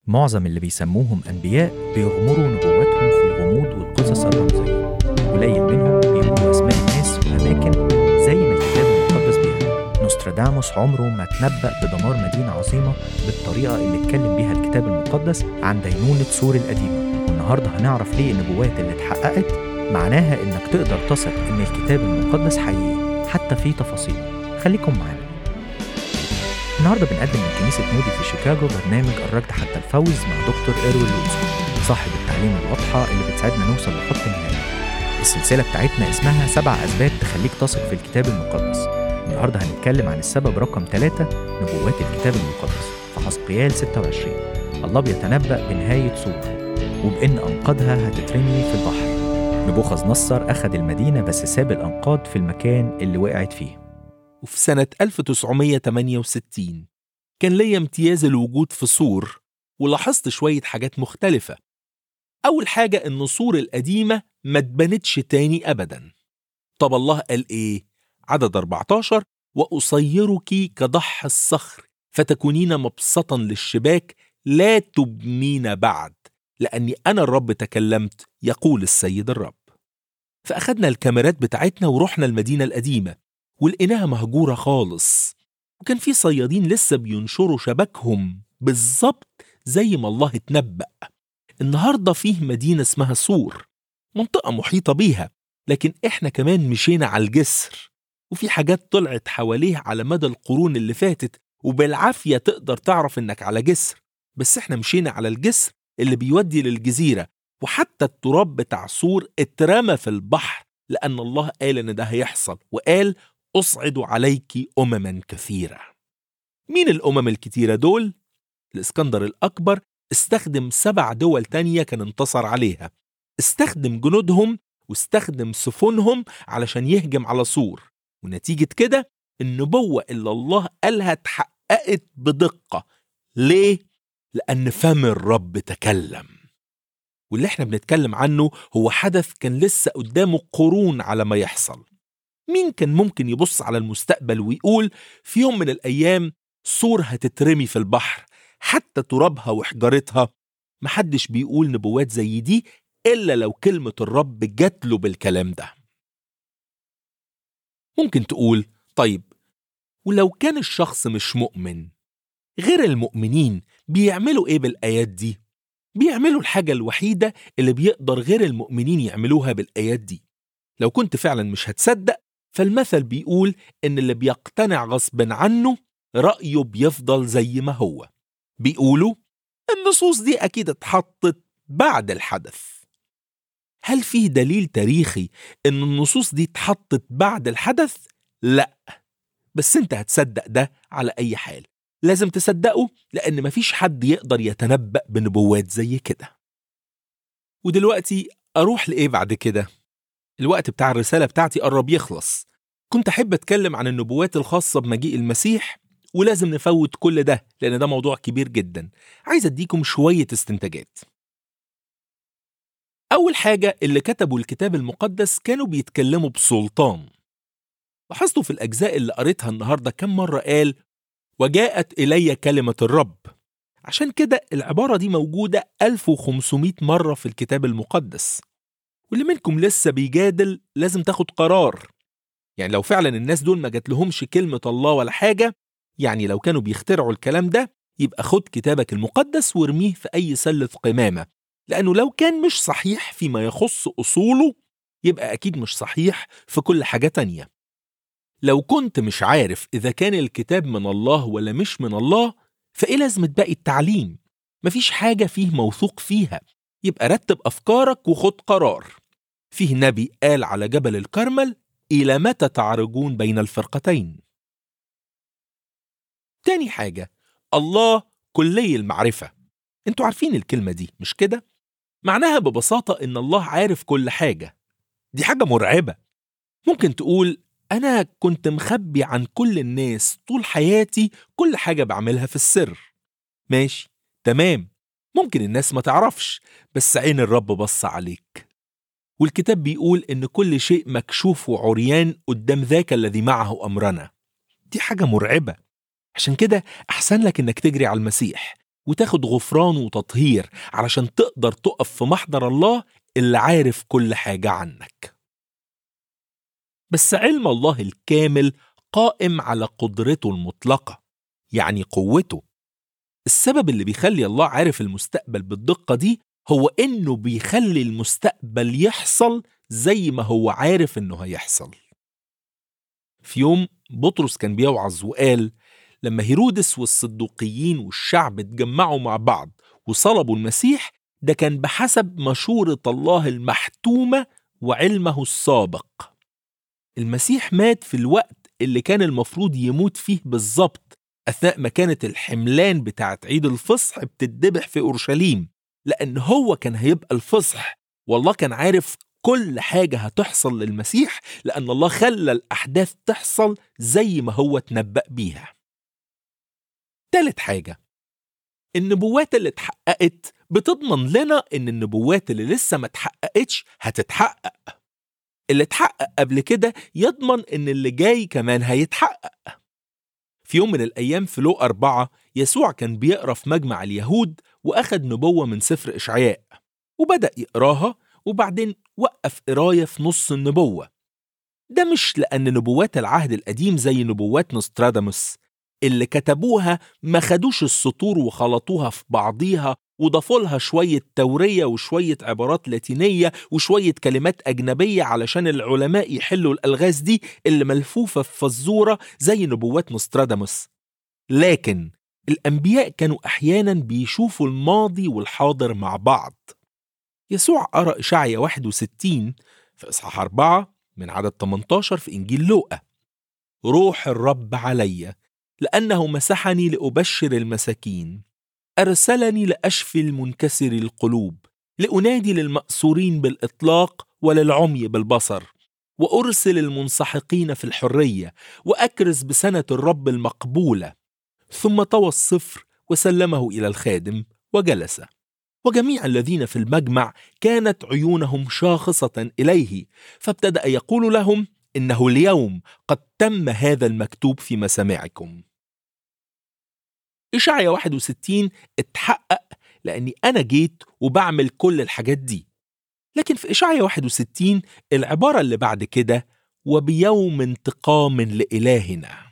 معظم اللي بيسموهم أنبياء بيغمروا نبواتهم في الغموض والقصص الرمزية قليل منهم بيقولوا أسماء الناس وأماكن زي ما الكتاب المقدس بيعمل نوستراداموس عمره ما تنبأ بدمار مدينة عظيمة بالطريقة اللي اتكلم بيها الكتاب المقدس عن دينونة سور القديمة والنهاردة هنعرف ليه النبوات اللي اتحققت معناها إنك تقدر تثق إن الكتاب المقدس حقيقي حتى في تفاصيله خليكم معانا النهارده بنقدم من كنيسة مودي في شيكاغو برنامج الركض حتى الفوز مع دكتور إيروين لوتسون صاحب التعليم الواضحة اللي بتساعدنا نوصل لخط النهاية. السلسلة بتاعتنا اسمها سبع أسباب تخليك تثق في الكتاب المقدس. النهارده هنتكلم عن السبب رقم ثلاثة نبوات الكتاب المقدس في حسقيال 26 الله بيتنبأ بنهاية سور وبإن أنقاضها هتترمي في البحر. نبوخذ نصر أخذ المدينة بس ساب الأنقاض في المكان اللي وقعت فيه. وفي سنة 1968 كان ليا امتياز الوجود في سور ولاحظت شوية حاجات مختلفة أول حاجة إن سور القديمة ما اتبنتش تاني أبدا طب الله قال إيه؟ عدد 14 وأصيرك كضح الصخر فتكونين مبسطا للشباك لا تبنين بعد لأني أنا الرب تكلمت يقول السيد الرب فأخدنا الكاميرات بتاعتنا ورحنا المدينة القديمة ولقيناها مهجورة خالص وكان في صيادين لسه بينشروا شبكهم بالظبط زي ما الله اتنبأ النهاردة فيه مدينة اسمها سور منطقة محيطة بيها لكن احنا كمان مشينا على الجسر وفي حاجات طلعت حواليه على مدى القرون اللي فاتت وبالعافية تقدر تعرف انك على جسر بس احنا مشينا على الجسر اللي بيودي للجزيرة وحتى التراب بتاع سور اترمى في البحر لأن الله قال إن ده هيحصل وقال أصعد عليك أمما كثيرة مين الأمم الكتيرة دول؟ الإسكندر الأكبر استخدم سبع دول تانية كان انتصر عليها استخدم جنودهم واستخدم سفنهم علشان يهجم على سور ونتيجة كده النبوة اللي الله قالها اتحققت بدقة ليه؟ لأن فم الرب تكلم واللي احنا بنتكلم عنه هو حدث كان لسه قدامه قرون على ما يحصل مين كان ممكن يبص على المستقبل ويقول في يوم من الأيام سور هتترمي في البحر حتى ترابها وحجارتها محدش بيقول نبوات زي دي إلا لو كلمة الرب جات له بالكلام ده ممكن تقول طيب ولو كان الشخص مش مؤمن غير المؤمنين بيعملوا ايه بالآيات دي؟ بيعملوا الحاجة الوحيدة اللي بيقدر غير المؤمنين يعملوها بالآيات دي لو كنت فعلا مش هتصدق فالمثل بيقول إن اللي بيقتنع غصب عنه رأيه بيفضل زي ما هو بيقولوا النصوص دي أكيد اتحطت بعد الحدث هل فيه دليل تاريخي إن النصوص دي اتحطت بعد الحدث؟ لا بس انت هتصدق ده على أي حال لازم تصدقه لأن مفيش حد يقدر يتنبأ بنبوات زي كده ودلوقتي أروح لإيه بعد كده؟ الوقت بتاع الرسالة بتاعتي قرب يخلص كنت أحب أتكلم عن النبوات الخاصة بمجيء المسيح ولازم نفوت كل ده لأن ده موضوع كبير جدا عايز أديكم شوية استنتاجات أول حاجة اللي كتبوا الكتاب المقدس كانوا بيتكلموا بسلطان لاحظتوا في الأجزاء اللي قريتها النهاردة كم مرة قال وجاءت إلي كلمة الرب عشان كده العبارة دي موجودة 1500 مرة في الكتاب المقدس واللي منكم لسه بيجادل لازم تاخد قرار يعني لو فعلا الناس دول ما جات لهمش كلمة الله ولا حاجة يعني لو كانوا بيخترعوا الكلام ده يبقى خد كتابك المقدس وارميه في أي سلة قمامة لأنه لو كان مش صحيح فيما يخص أصوله يبقى أكيد مش صحيح في كل حاجة تانية لو كنت مش عارف إذا كان الكتاب من الله ولا مش من الله فإيه لازمة باقي التعليم؟ مفيش حاجة فيه موثوق فيها يبقى رتب أفكارك وخد قرار فيه نبي قال على جبل الكرمل إلى متى تعرجون بين الفرقتين تاني حاجة الله كلي المعرفة انتوا عارفين الكلمة دي مش كده؟ معناها ببساطة إن الله عارف كل حاجة دي حاجة مرعبة ممكن تقول أنا كنت مخبي عن كل الناس طول حياتي كل حاجة بعملها في السر ماشي تمام ممكن الناس ما تعرفش بس عين الرب بص عليك والكتاب بيقول إن كل شيء مكشوف وعريان قدام ذاك الذي معه أمرنا دي حاجة مرعبة عشان كده أحسن لك إنك تجري على المسيح وتاخد غفران وتطهير علشان تقدر تقف في محضر الله اللي عارف كل حاجة عنك بس علم الله الكامل قائم على قدرته المطلقة يعني قوته السبب اللي بيخلي الله عارف المستقبل بالدقة دي هو إنه بيخلي المستقبل يحصل زي ما هو عارف إنه هيحصل في يوم بطرس كان بيوعظ وقال لما هيرودس والصدوقيين والشعب اتجمعوا مع بعض وصلبوا المسيح ده كان بحسب مشورة الله المحتومة وعلمه السابق المسيح مات في الوقت اللي كان المفروض يموت فيه بالظبط أثناء ما كانت الحملان بتاعت عيد الفصح بتتذبح في أورشليم لأن هو كان هيبقى الفصح والله كان عارف كل حاجة هتحصل للمسيح لأن الله خلى الأحداث تحصل زي ما هو تنبأ بيها تالت حاجة النبوات اللي اتحققت بتضمن لنا إن النبوات اللي لسه ما اتحققتش هتتحقق اللي اتحقق قبل كده يضمن إن اللي جاي كمان هيتحقق في يوم من الأيام في لو أربعة يسوع كان بيقرأ في مجمع اليهود وأخد نبوة من سفر إشعياء وبدأ يقراها وبعدين وقف قراية في نص النبوة ده مش لأن نبوات العهد القديم زي نبوات نوستراداموس اللي كتبوها ما خدوش السطور وخلطوها في بعضيها وضافوا لها شوية تورية وشوية عبارات لاتينية وشوية كلمات أجنبية علشان العلماء يحلوا الألغاز دي اللي ملفوفة في فزورة زي نبوات نوستراداموس لكن الأنبياء كانوا أحيانا بيشوفوا الماضي والحاضر مع بعض يسوع قرأ إشعيا 61 في إصحاح 4 من عدد 18 في إنجيل لوقا روح الرب علي لأنه مسحني لأبشر المساكين أرسلني لأشفي المنكسر القلوب لأنادي للمأسورين بالإطلاق وللعمي بالبصر وأرسل المنسحقين في الحرية وأكرز بسنة الرب المقبولة ثم طوى الصفر وسلمه إلى الخادم وجلس وجميع الذين في المجمع كانت عيونهم شاخصة إليه فابتدأ يقول لهم إنه اليوم قد تم هذا المكتوب في مسامعكم إشعيا 61 اتحقق لأني أنا جيت وبعمل كل الحاجات دي لكن في إشعيا 61 العبارة اللي بعد كده وبيوم انتقام لإلهنا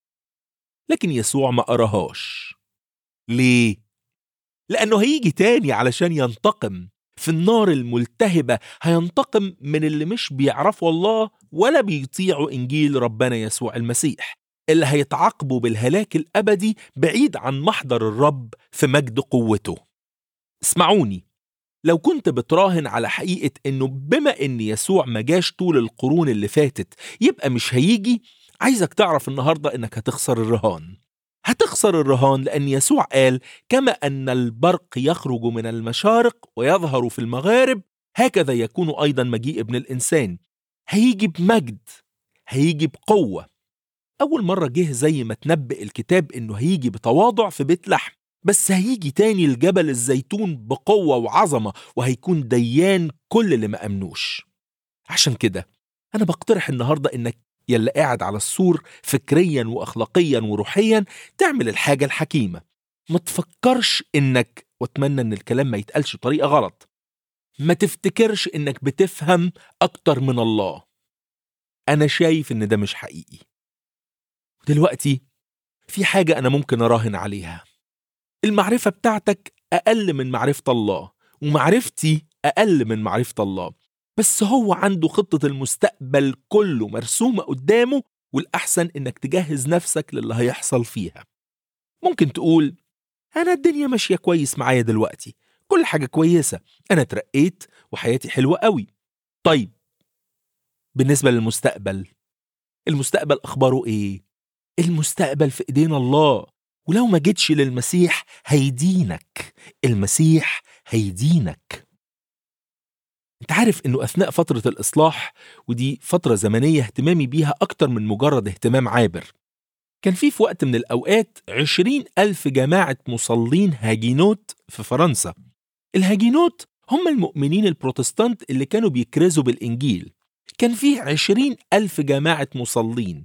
لكن يسوع ما قراهاش ليه؟ لأنه هيجي تاني علشان ينتقم في النار الملتهبة هينتقم من اللي مش بيعرفوا الله ولا بيطيعوا إنجيل ربنا يسوع المسيح اللي هيتعاقبوا بالهلاك الأبدي بعيد عن محضر الرب في مجد قوته اسمعوني لو كنت بتراهن على حقيقة إنه بما إن يسوع ما جاش طول القرون اللي فاتت يبقى مش هيجي عايزك تعرف النهاردة إنك هتخسر الرهان هتخسر الرهان لأن يسوع قال كما أن البرق يخرج من المشارق ويظهر في المغارب هكذا يكون أيضا مجيء ابن الإنسان هيجي بمجد هيجي بقوة أول مرة جه زي ما تنبئ الكتاب إنه هيجي بتواضع في بيت لحم بس هيجي تاني لجبل الزيتون بقوة وعظمة وهيكون ديان كل اللي ما أمنوش عشان كده أنا بقترح النهاردة إنك يلي قاعد على السور فكريا وأخلاقيا وروحيا تعمل الحاجة الحكيمة ما تفكرش إنك وأتمنى إن الكلام ما يتقالش بطريقة غلط ما تفتكرش إنك بتفهم أكتر من الله أنا شايف إن ده مش حقيقي دلوقتي في حاجة أنا ممكن أراهن عليها المعرفة بتاعتك أقل من معرفة الله ومعرفتي أقل من معرفة الله بس هو عنده خطة المستقبل كله مرسومة قدامه والأحسن إنك تجهز نفسك للي هيحصل فيها ممكن تقول أنا الدنيا ماشية كويس معايا دلوقتي كل حاجة كويسة أنا اترقيت وحياتي حلوة قوي طيب بالنسبة للمستقبل المستقبل أخباره إيه؟ المستقبل في إيدين الله ولو ما جيتش للمسيح هيدينك المسيح هيدينك انت عارف انه اثناء فترة الاصلاح ودي فترة زمنية اهتمامي بيها اكتر من مجرد اهتمام عابر كان في في وقت من الاوقات عشرين الف جماعة مصلين هاجينوت في فرنسا الهاجينوت هم المؤمنين البروتستانت اللي كانوا بيكرزوا بالانجيل كان فيه عشرين الف جماعة مصلين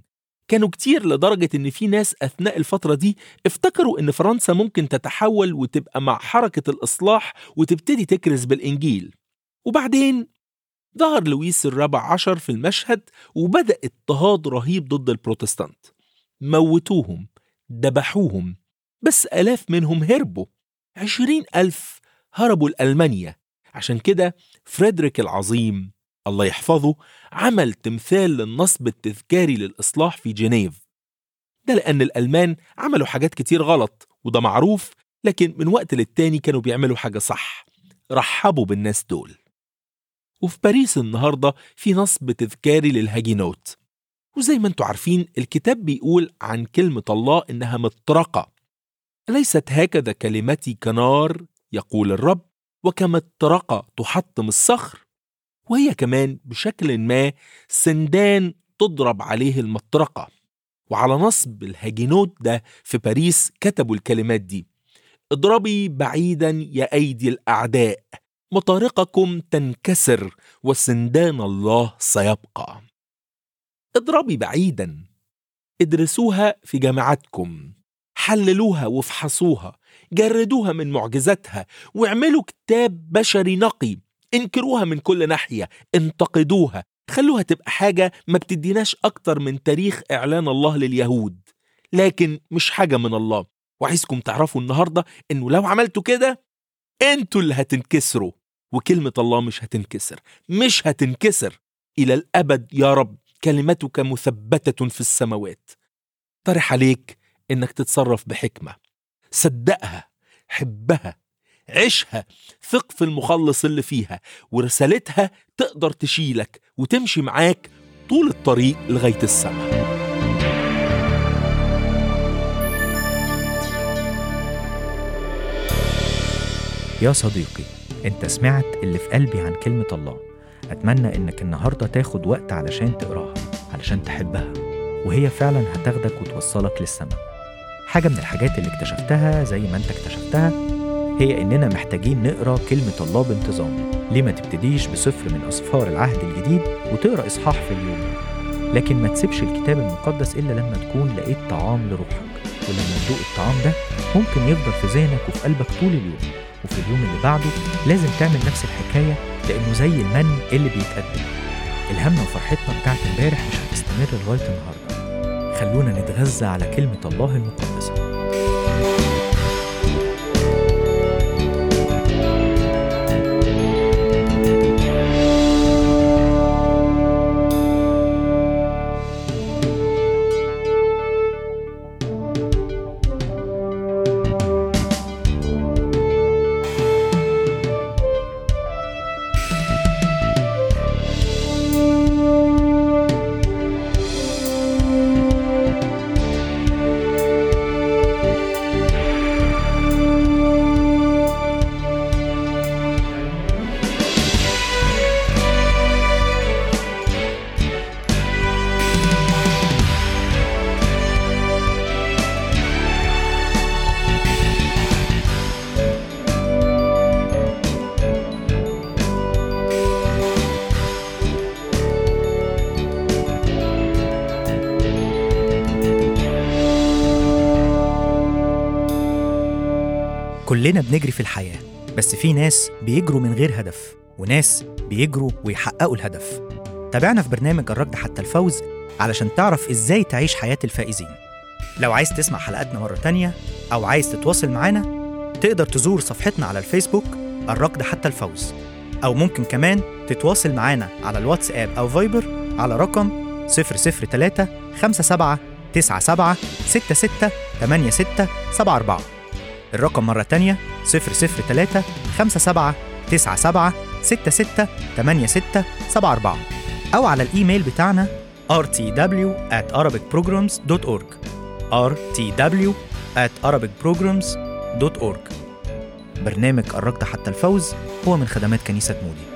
كانوا كتير لدرجة إن في ناس أثناء الفترة دي افتكروا إن فرنسا ممكن تتحول وتبقى مع حركة الإصلاح وتبتدي تكرز بالإنجيل وبعدين ظهر لويس الرابع عشر في المشهد وبدأ اضطهاد رهيب ضد البروتستانت موتوهم دبحوهم بس ألاف منهم هربوا عشرين ألف هربوا لألمانيا عشان كده فريدريك العظيم الله يحفظه عمل تمثال للنصب التذكاري للإصلاح في جنيف ده لأن الألمان عملوا حاجات كتير غلط وده معروف لكن من وقت للتاني كانوا بيعملوا حاجة صح رحبوا بالناس دول وفي باريس النهاردة في نصب تذكاري للهاجينوت وزي ما انتوا عارفين الكتاب بيقول عن كلمة الله إنها مطرقة أليست هكذا كلمتي كنار يقول الرب وكمطرقة تحطم الصخر وهي كمان بشكل ما سندان تضرب عليه المطرقة وعلى نصب الهاجينوت ده في باريس كتبوا الكلمات دي اضربي بعيدا يا أيدي الأعداء مطارقكم تنكسر وسندان الله سيبقى اضربي بعيدا ادرسوها في جامعاتكم حللوها وافحصوها جردوها من معجزاتها واعملوا كتاب بشري نقي انكروها من كل ناحية انتقدوها خلوها تبقى حاجة ما بتديناش أكتر من تاريخ إعلان الله لليهود لكن مش حاجة من الله وعايزكم تعرفوا النهاردة إنه لو عملتوا كده انتوا اللي هتنكسروا وكلمة الله مش هتنكسر مش هتنكسر إلى الأبد يا رب كلمتك مثبتة في السماوات طرح عليك إنك تتصرف بحكمة صدقها حبها عيشها ثق في المخلص اللي فيها ورسالتها تقدر تشيلك وتمشي معاك طول الطريق لغاية السماء يا صديقي انت سمعت اللي في قلبي عن كلمة الله أتمنى إنك النهاردة تاخد وقت علشان تقراها علشان تحبها وهي فعلا هتاخدك وتوصلك للسماء حاجة من الحاجات اللي اكتشفتها زي ما انت اكتشفتها هي إننا محتاجين نقرا كلمة الله بانتظام ليه ما تبتديش بسفر من أسفار العهد الجديد وتقرا إصحاح في اليوم لكن ما تسيبش الكتاب المقدس إلا لما تكون لقيت طعام لروحك ولما تدوق الطعام ده ممكن يفضل في ذهنك وفي قلبك طول اليوم وفي اليوم اللي بعده لازم تعمل نفس الحكاية لأنه زي المن اللي بيتقدم الهم وفرحتنا بتاعت امبارح مش هتستمر لغاية النهاردة خلونا نتغذى على كلمة الله المقدسة كلنا بنجري في الحياة بس في ناس بيجروا من غير هدف وناس بيجروا ويحققوا الهدف تابعنا في برنامج الركض حتى الفوز علشان تعرف ازاي تعيش حياة الفائزين لو عايز تسمع حلقاتنا مرة تانية أو عايز تتواصل معانا تقدر تزور صفحتنا على الفيسبوك الركض حتى الفوز أو ممكن كمان تتواصل معانا على الواتساب أو فايبر على رقم 003 57 97 66 86 74 الرقم مرة تانية 003 57 97 66 86 74 أو على الإيميل بتاعنا rtw at arabicprograms.org rtw at arabicprograms.org برنامج الركض حتى الفوز هو من خدمات كنيسة مودي